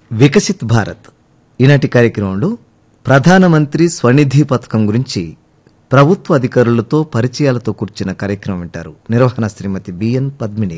వికసిత్ భారత్ ఈనాటి కార్యక్రమంలో ప్రధానమంత్రి స్వనిధి పథకం గురించి ప్రభుత్వ అధికారులతో పరిచయాలతో కూర్చిన కార్యక్రమం వింటారు నిర్వహణ శ్రీమతి బిఎన్ పద్మిని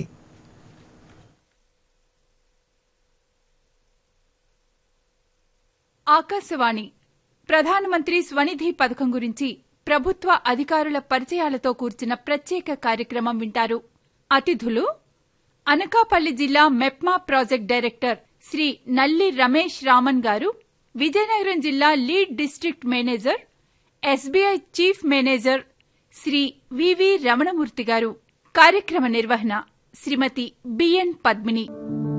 ఆకాశవాణి ప్రధానమంత్రి స్వనిధి పథకం గురించి ప్రభుత్వ అధికారుల పరిచయాలతో కూర్చిన ప్రత్యేక కార్యక్రమం వింటారు అతిథులు అనకాపల్లి జిల్లా మెప్మా ప్రాజెక్ట్ డైరెక్టర్ శ్రీ నల్లి రమేష్ రామన్ గారు విజయనగరం జిల్లా lead district manager SBI chief manager Shri VV Ramanamurthy garu కార్యక్రమ నిర్వహణ శ్రీమతి బిఎన్ పద్మిని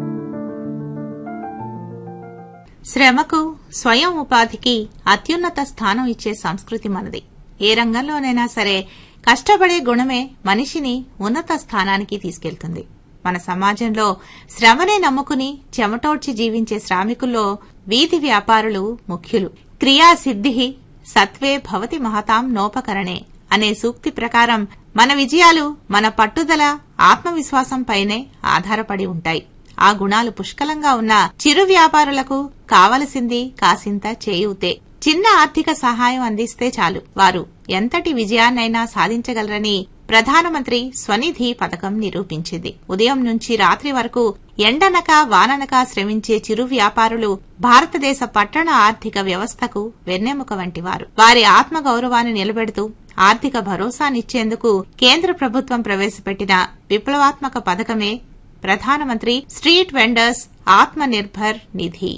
శ్రమకు స్వయం ఉపాధికి అత్యున్నత స్థానం ఇచ్చే సంస్కృతి మనది ఏ రంగంలోనైనా సరే కష్టపడే గుణమే మనిషిని ఉన్నత స్థానానికి తీసుకెళ్తుంది మన సమాజంలో శ్రమనే నమ్ముకుని చెమటోడ్చి జీవించే శ్రామికుల్లో వీధి వ్యాపారులు ముఖ్యులు క్రియాసిద్ధి సత్వే భవతి మహతాం నోపకరణే అనే సూక్తి ప్రకారం మన విజయాలు మన పట్టుదల ఆత్మవిశ్వాసంపైనే ఆధారపడి ఉంటాయి ఆ గుణాలు పుష్కలంగా ఉన్న చిరు వ్యాపారులకు కావలసింది కాసింత చేయూతే చిన్న ఆర్థిక సహాయం అందిస్తే చాలు వారు ఎంతటి విజయాన్నైనా సాధించగలరని ప్రధానమంత్రి స్వనిధి పథకం నిరూపించింది ఉదయం నుంచి రాత్రి వరకు ఎండనక వాననక శ్రమించే చిరు వ్యాపారులు భారతదేశ పట్టణ ఆర్థిక వ్యవస్థకు వెన్నెముక వంటివారు వారి ఆత్మగౌరవాన్ని నిలబెడుతూ ఆర్థిక భరోసానిచ్చేందుకు కేంద్ర ప్రభుత్వం ప్రవేశపెట్టిన విప్లవాత్మక పథకమే ప్రధానమంత్రి స్ట్రీట్ వెండర్స్ ఆత్మ నిర్భర్ నిధి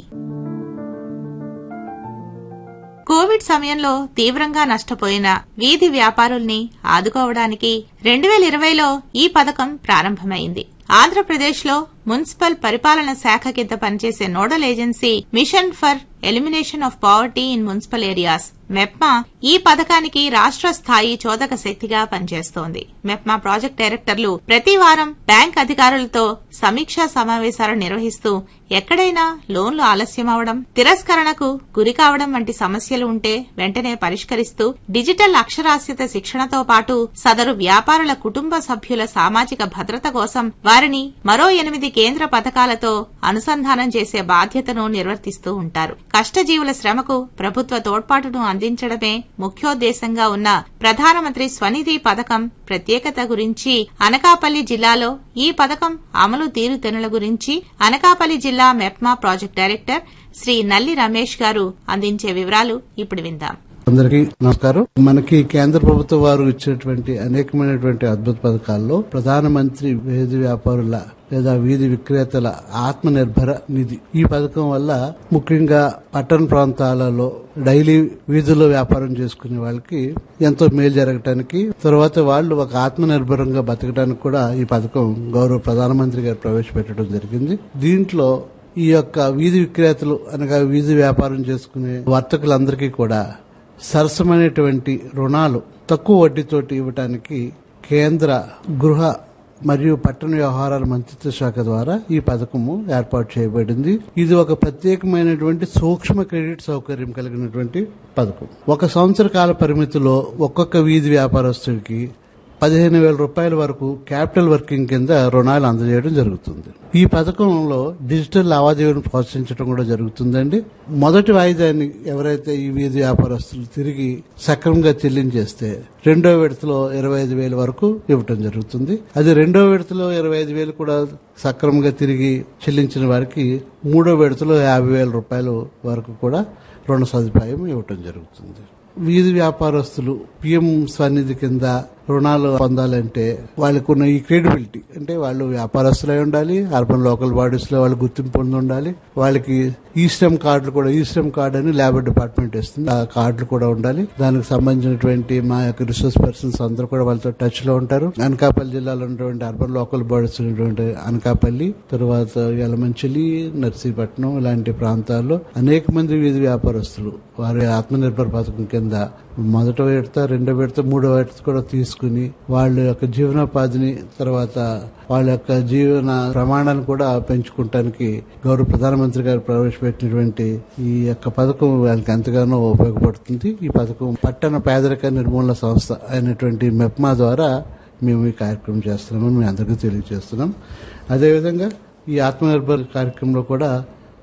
కోవిడ్ సమయంలో తీవ్రంగా నష్టపోయిన వీధి వ్యాపారుల్ని ఆదుకోవడానికి రెండు వేల ఇరవైలో ఈ పథకం ప్రారంభమైంది ఆంధ్రప్రదేశ్లో మున్సిపల్ పరిపాలన శాఖ కింద పనిచేసే nodal agency mission for elimination of poverty in municipal areas MEPMA ఈ పథకానికి రాష్ట్ర స్థాయి చోదక శక్తిగా పనిచేస్తోంది మెప్మా ప్రాజెక్ట్ డైరెక్టర్లు ప్రతి వారం బ్యాంక్ అధికారులతో సమీక్షా సమావేశాలు నిర్వహిస్తూ ఎక్కడైనా లోన్లు ఆలస్యం అవడం తిరస్కరణకు గురి కావడం వంటి సమస్యలు ఉంటే వెంటనే పరిష్కరిస్తూ డిజిటల్ అక్షరాస్యత శిక్షణతో పాటు సదరు వ్యాపారుల కుటుంబ సభ్యుల సామాజిక భద్రత కోసం వారిని మరో ఎనిమిది కేంద్ర పథకాలతో అనుసంధానం చేసే బాధ్యతను నిర్వర్తిస్తూ ఉంటారు కష్టజీవుల శ్రమకు ప్రభుత్వ తోడ్పాటును అందించడమే ముఖ్యోద్దేశంగా ఉన్న ప్రధానమంత్రి స్వనిధి పథకం ప్రత్యేకత గురించి అనకాపల్లి జిల్లాలో ఈ పథకం అమలు తీరుతెనుల గురించి అనకాపల్లి జిల్లా మెప్మా ప్రాజెక్ట్ డైరెక్టర్ శ్రీ నల్లి రమేష్ గారు అందించే వివరాలు ఇప్పుడు విందాం అందరికీ నమస్కారం మనకి కేంద్ర ప్రభుత్వం వారు ఇచ్చినటువంటి అనేకమైనటువంటి అద్భుత పథకాల్లో ప్రధానమంత్రి వీధి వ్యాపారుల లేదా వీధి విక్రేతల ఆత్మ నిర్భర నిధి ఈ పథకం వల్ల ముఖ్యంగా పట్టణ ప్రాంతాలలో డైలీ వీధుల్లో వ్యాపారం చేసుకునే వాళ్ళకి ఎంతో మేలు జరగటానికి తర్వాత వాళ్ళు ఒక ఆత్మ నిర్భరంగా బతకడానికి కూడా ఈ పథకం గౌరవ ప్రధానమంత్రి గారు ప్రవేశపెట్టడం జరిగింది దీంట్లో ఈ యొక్క వీధి విక్రేతలు అనగా వీధి వ్యాపారం చేసుకునే వర్తకులందరికీ కూడా సరసమైనటువంటి రుణాలు తక్కువ వడ్డీతోటి ఇవ్వటానికి కేంద్ర గృహ మరియు పట్టణ వ్యవహారాల మంత్రిత్వ శాఖ ద్వారా ఈ పథకము ఏర్పాటు చేయబడింది ఇది ఒక ప్రత్యేకమైనటువంటి సూక్ష్మ క్రెడిట్ సౌకర్యం కలిగినటువంటి పథకం ఒక సంవత్సర కాల పరిమితిలో ఒక్కొక్క వీధి వ్యాపారస్తుడికి పదిహేను వేల రూపాయల వరకు క్యాపిటల్ వర్కింగ్ కింద రుణాలు అందజేయడం జరుగుతుంది ఈ పథకంలో డిజిటల్ లావాదేవీలను ప్రోత్సహించడం కూడా జరుగుతుందండి మొదటి వాయిదాన్ని ఎవరైతే ఈ వీధి వ్యాపారస్తులు తిరిగి సక్రమంగా చెల్లించేస్తే రెండో విడతలో ఇరవై ఐదు వేల వరకు ఇవ్వటం జరుగుతుంది అది రెండో విడతలో ఇరవై ఐదు వేలు కూడా సక్రమంగా తిరిగి చెల్లించిన వారికి మూడో విడతలో యాభై వేల రూపాయల వరకు కూడా రుణ సదుపాయం ఇవ్వటం జరుగుతుంది వీధి వ్యాపారస్తులు పిఎం స్వనిధి కింద రుణాలు పొందాలంటే వాళ్ళకు ఉన్న ఈ క్రెడిబిలిటీ అంటే వాళ్ళు వ్యాపారస్తులై ఉండాలి అర్బన్ లోకల్ బాడీస్ లో వాళ్ళు గుర్తింపు పొంది ఉండాలి వాళ్ళకి ఈ శ్రమ్ కార్డులు కూడా ఈ శ్రమ్ కార్డు అని లేబర్ డిపార్ట్మెంట్ ఇస్తుంది ఆ కార్డులు కూడా ఉండాలి దానికి సంబంధించినటువంటి మా యొక్క రిసోర్స్ పర్సన్స్ అందరూ కూడా వాళ్ళతో టచ్ లో ఉంటారు అనకాపల్లి జిల్లాలో ఉన్నటువంటి అర్బన్ లోకల్ బాడీస్ ఉన్నటువంటి అనకాపల్లి తర్వాత యలమంచిలి నర్సీపట్నం ఇలాంటి ప్రాంతాల్లో అనేక మంది వీధి వ్యాపారస్తులు వారి ఆత్మనిర్భర్ పథకం కింద మొదట విడత రెండో విడత మూడో విడత కూడా తీసుకుని వాళ్ళ యొక్క జీవనోపాధిని తర్వాత వాళ్ళ యొక్క జీవన ప్రమాణాలను కూడా పెంచుకుంటానికి గౌరవ ప్రధానమంత్రి గారు ప్రవేశపెట్టినటువంటి ఈ యొక్క పథకం వాళ్ళకి ఎంతగానో ఉపయోగపడుతుంది ఈ పథకం పట్టణ పేదరిక నిర్మూలన సంస్థ అయినటువంటి మెప్మా ద్వారా మేము ఈ కార్యక్రమం చేస్తున్నామని మీ అందరికీ తెలియజేస్తున్నాం అదేవిధంగా ఈ ఆత్మనిర్భర్ కార్యక్రమంలో కూడా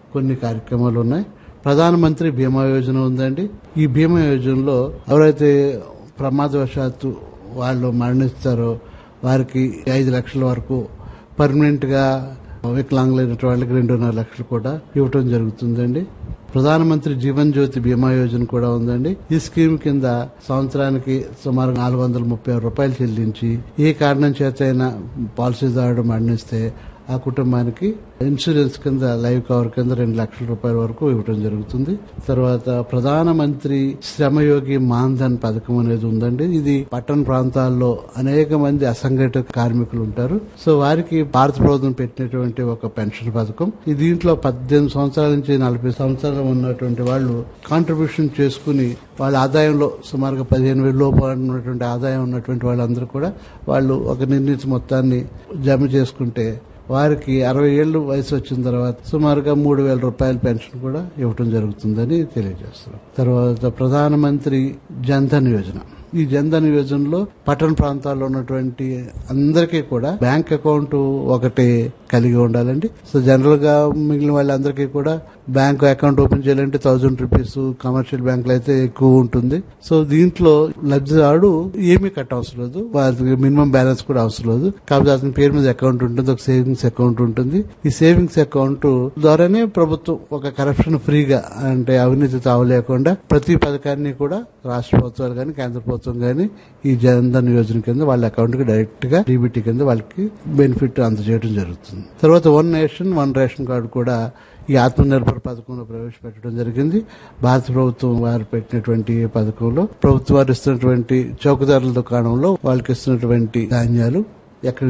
కొన్ని కార్యక్రమాలు ఉన్నాయి ప్రధానమంత్రి బీమా యోజన ఉందండి ఈ బీమా యోజనలో ఎవరైతే ప్రమాదవశాత్తు వాళ్ళు మరణిస్తారో వారికి ఐదు లక్షల వరకు పర్మనెంట్ గా వికలాంగులైన వాళ్ళకి రెండున్నర లక్షలు కూడా ఇవ్వటం జరుగుతుందండి ప్రధానమంత్రి జీవన్ జ్యోతి బీమా యోజన కూడా ఉందండి ఈ స్కీమ్ కింద సంవత్సరానికి సుమారు నాలుగు వందల ముప్పై ఆరు రూపాయలు చెల్లించి ఏ కారణం చేత అయినా పాలసీదారుడు మరణిస్తే ఆ కుటుంబానికి ఇన్సూరెన్స్ కింద లైవ్ కవర్ కింద రెండు లక్షల రూపాయల వరకు ఇవ్వడం జరుగుతుంది తర్వాత ప్రధానమంత్రి శ్రమయోగి మాన్ధన్ పథకం అనేది ఉందండి ఇది పట్టణ ప్రాంతాల్లో అనేక మంది అసంఘటిత కార్మికులు ఉంటారు సో వారికి భారత ప్రభుత్వం పెట్టినటువంటి ఒక పెన్షన్ పథకం ఈ దీంట్లో పద్దెనిమిది సంవత్సరాల నుంచి నలభై సంవత్సరాలు ఉన్నటువంటి వాళ్ళు కాంట్రిబ్యూషన్ చేసుకుని వాళ్ళ ఆదాయంలో సుమారుగా పదిహేను వేల లోపు ఉన్నటువంటి ఆదాయం ఉన్నటువంటి వాళ్ళందరూ కూడా వాళ్ళు ఒక నిర్ణీత మొత్తాన్ని జమ చేసుకుంటే వారికి అరవై ఏళ్ళు వయసు వచ్చిన తర్వాత సుమారుగా మూడు వేల రూపాయల పెన్షన్ కూడా ఇవ్వటం జరుగుతుందని తెలియజేస్తున్నాం తర్వాత ప్రధానమంత్రి జన్ధన్ యోజన ఈ జన్ధన్ యోజనలో పట్టణ ప్రాంతాల్లో ఉన్నటువంటి అందరికీ కూడా బ్యాంక్ అకౌంట్ ఒకటి కలిగి ఉండాలండి సో జనరల్ గా మిగిలిన వాళ్ళందరికీ కూడా బ్యాంక్ అకౌంట్ ఓపెన్ చేయాలంటే థౌజండ్ రూపీస్ కమర్షియల్ బ్యాంకులు అయితే ఎక్కువ ఉంటుంది సో దీంట్లో లబ్ధిదారుడు ఏమీ కట్ట అవసరం లేదు వారికి మినిమం బ్యాలెన్స్ కూడా అవసరం లేదు కాకపోతే అతని పేరు మీద అకౌంట్ ఉంటుంది ఒక సేవింగ్స్ అకౌంట్ ఉంటుంది ఈ సేవింగ్స్ అకౌంట్ ద్వారానే ప్రభుత్వం ఒక కరప్షన్ ఫ్రీగా అంటే అవినీతి తావలేకుండా ప్రతి పథకాన్ని కూడా రాష్ట్ర ప్రభుత్వాలు కానీ కేంద్ర ప్రభుత్వం కానీ ఈ జన్ధన్ యోజన కింద వాళ్ళ అకౌంట్ కి డైరెక్ట్ గా డీబీటీ కింద వాళ్ళకి బెనిఫిట్ అందజేయడం జరుగుతుంది తర్వాత one nation one ration card కూడా ఈ ఆత్మనిర్భర్ పథకంలో ప్రవేశపెట్టడం జరిగింది భారత ప్రభుత్వం వారు పెట్టినటువంటి ఈ పథకంలో ప్రభుత్వం వారు ఇస్తున్నటువంటి చౌకదారుల దుకాణంలో వాళ్ళకి ఇస్తున్నటువంటి ధాన్యాలు ఎక్కడ